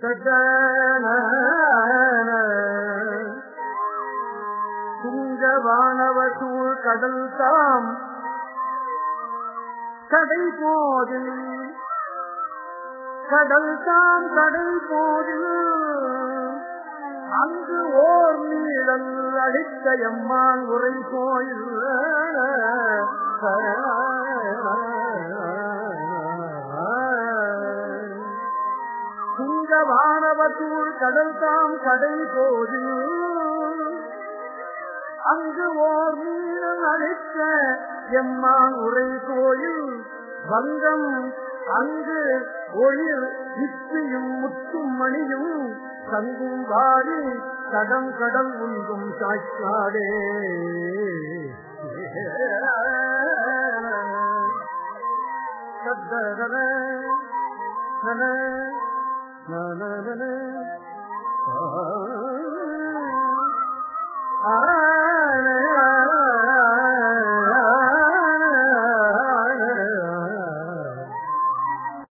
துங்கவானவசூழ் கடல் தாம் கடை போதில் கடல் தாம் கடை போதில் அங்கு ஓர் நீளல் அடித்த எம்மான் உரை கோயில் துங்கவானவசூழ் கடல் தாம் கடை போதில் அங்கு ஓர் நீளம் அழைத்த எம்மான் உரை கோயில் வங்கம் அங்கு ஒளிர் இப்பியும் முத்தும் மணியும் தங்கும் வாரி கடம் கடல் உண்டும் சாய்க்காடே சத்தர